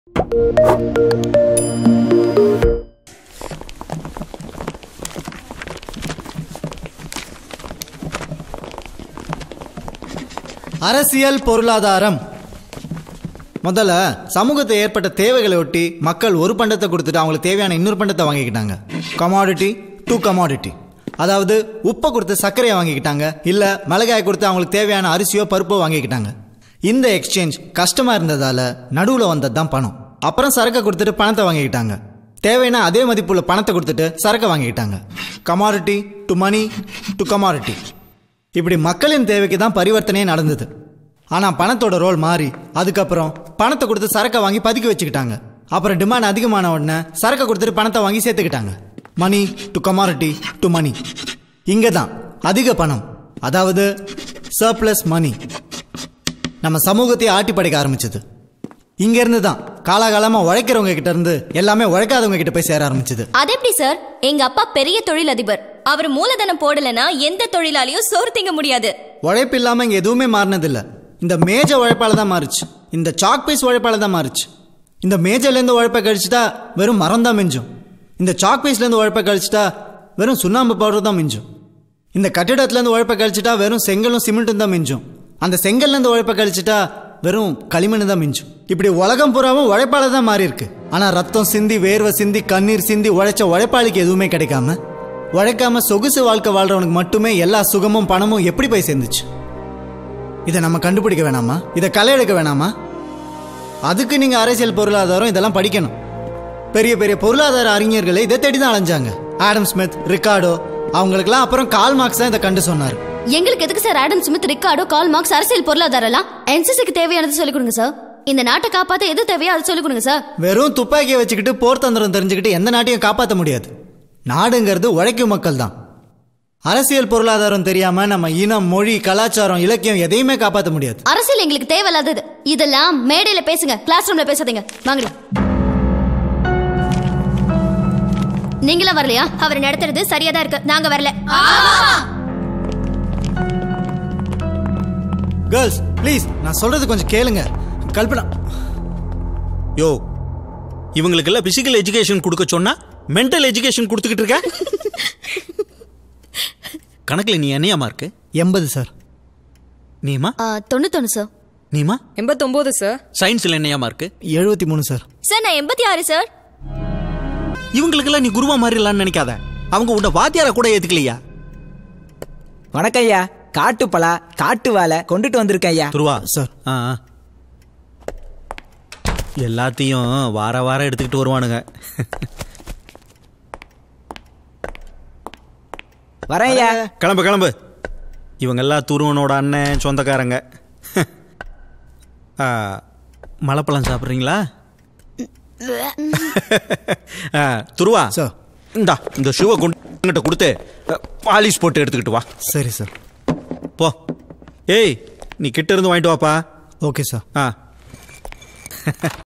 அரசியல் பொருளாதாரம் முதல்ல சமூகத்தை ஏற்பட்ட தேவைகளை ஒட்டி மக்கள் ஒரு பண்டத்தை கொடுத்துட்டு அவங்களுக்கு தேவையான இன்னொரு பண்டத்தை வாங்கிக்கிட்டாங்க கமாடிட்டி டு கமாடிட்டி அதாவது உப்பை கொடுத்து சர்க்கரையை வாங்கிக்கிட்டாங்க இல்லை மிளகாயை கொடுத்து அவங்களுக்கு தேவையான அரிசியோ பருப்போ வாங்கிக்கிட்டாங்க இந்த எக்ஸ்சேஞ்ச் கஷ்டமாக இருந்ததால நடுவில் வந்தது தான் பணம் அப்புறம் சரக்கை கொடுத்துட்டு பணத்தை வாங்கிக்கிட்டாங்க தேவைன்னா அதே மதிப்புள்ள பணத்தை கொடுத்துட்டு சரக்கை வாங்கிக்கிட்டாங்க commodity to money to commodity இப்படி மக்களின் தேவைக்கு தான் பரிவர்த்தனையே நடந்தது ஆனால் பணத்தோட ரோல் மாறி அதுக்கப்புறம் பணத்தை கொடுத்து சரக்கை வாங்கி பதுக்கி வச்சுக்கிட்டாங்க அப்புறம் டிமாண்ட் அதிகமான உடனே சரக்கை கொடுத்துட்டு பணத்தை வாங்கி சேர்த்துக்கிட்டாங்க மணி டு கமாரிட்டி டு மணி இங்கே தான் அதிக பணம் அதாவது சர்ப்ளஸ் மணி நம்ம சமூகத்தை ஆட்டி படைக்க ஆரம்பிச்சது இங்கேருந்து தான் காலாகாலமாக உழைக்கிறவங்க கிட்ட இருந்து எல்லாமே உழைக்காதவங்க கிட்ட போய் சேர ஆரம்பிச்சது அது எப்படி சார் எங்க அப்பா பெரிய தொழிலதிபர் அவர் மூலதனம் போடலனா எந்த தொழிலாளியும் சோறு திங்க முடியாது உழைப்பு இல்லாமல் இங்கே எதுவுமே மாறினதில்ல இந்த மேஜ உழைப்பால தான் மாறுச்சு இந்த சாக் பீஸ் உழைப்பால தான் மாறுச்சு இந்த மேஜர்லேருந்து உழைப்பை கழிச்சிட்டா வெறும் மரம் தான் மிஞ்சும் இந்த சாக் பீஸ்லேருந்து உழைப்பை கழிச்சிட்டா வெறும் சுண்ணாம்பு பவுடர் தான் மிஞ்சும் இந்த கட்டிடத்துலேருந்து உழைப்பை கழிச்சிட்டா வெறும் செங்கலும் சிமெண்ட்டும் தான் மிஞ்சும் அந்த செங்கல்லேருந்து உழைப்பை கழிச்சிட்டா வெறும் களிமண் தான் மிஞ்சும் இப்படி உலகம் பூராவும் உழைப்பால தான் மாறி இருக்கு ஆனால் ரத்தம் சிந்தி வேர்வை சிந்தி கண்ணீர் சிந்தி உழைச்ச உழைப்பாளிக்கு எதுவுமே கிடைக்காம உழைக்காம சொகுசு வாழ்க்கை வாழ்றவனுக்கு மட்டுமே எல்லா சுகமும் பணமும் எப்படி போய் சேர்ந்துச்சு இதை நம்ம கண்டுபிடிக்க வேணாமா இதை களை எடுக்க வேணாமா அதுக்கு நீங்க அரசியல் பொருளாதாரம் இதெல்லாம் படிக்கணும் பெரிய பெரிய பொருளாதார அறிஞர்களை இதை தேடி தான் அலைஞ்சாங்க ஆடம் ஸ்மித் ரிக்கார்டோ அவங்களுக்கெல்லாம் அப்புறம் கால் மார்க்ஸ் தான் இதை கண்டு சொன்னார் எங்களுக்கு எதுக்கு sir Adam Smith Ricardo Karl Marx அரசியல் பொருளாதாரம்லாம் என்சிசிக்கு தேவையானது சொல்லிக் கொடுங்க சார் இந்த நாட்டை காப்பாத்த எது தேவையோ அது சொல்லிக் கொடுங்க சார் வெறும் துப்பாக்கியை வச்சுக்கிட்டு போர் தந்திரம் தெரிஞ்சுக்கிட்டு எந்த நாட்டையும் காப்பாற்ற முடியாது நாடுங்கிறது உழைக்கும் மக்கள் தான் அரசியல் பொருளாதாரம் தெரியாம நம்ம இனம் மொழி கலாச்சாரம் இலக்கியம் எதையுமே காப்பாற்ற முடியாது அரசியல் எங்களுக்கு தேவையில்லாதது இதெல்லாம் மேடையில பேசுங்க கிளாஸ் ரூம்ல பேசாதீங்க வாங்கலாம் நீங்களா வரலையா அவர் நடத்துறது சரியா தான் இருக்கு நாங்க வரல கேர்ள்ஸ் ப்ளீஸ் நான் சொல்றது கொஞ்சம் கேளுங்க கல்பனா யோ இவங்களுக்கெல்லாம் பிசிக்கல் எஜுகேஷன் கொடுக்க சொன்னா மென்டல் எஜுகேஷன் கொடுத்துக்கிட்டு இருக்க கணக்குல நீ என்னையா மார்க்கு எண்பது சார் நீமா தொண்ணூத்தொன்னு சார் நீமா எண்பத்தொம்போது சார் சயின்ஸ்ல என்னையா மார்க்கு எழுபத்தி மூணு சார் சார் நான் எண்பத்தி ஆறு சார் இவங்களுக்கெல்லாம் நீ குருவா மாறிடலாம்னு நினைக்காத அவங்க உன்னை வாத்தியார கூட ஏத்துக்கலையா வணக்கம் ஐயா காட்டுப்பலா காட்டு வாழை கொண்டுட்டு வந்திருக்கேன் ஐயா துருவா சார் ஆ ஆ. எல்லாத்தையும் வார வாரம் எடுத்துக்கிட்டு வருவானுங்க வரேன் ஐயா கிளம்பு கிளம்பு இவங்க எல்லாம் துருவனோட அண்ணன் சொந்தக்காரங்க ஆ, மலைப்பழம் சாப்பிட்றீங்களா ஆ, துருவா சார். இந்தா இந்த ஷூவை கொண்டு கொடுத்து பாலிஷ் போட்டு எடுத்துக்கிட்டு வா சரி சார் போ ஏய் நீ கிட்ட இருந்து வாங்கிட்டு வாப்பா ஓகே சார் ஆ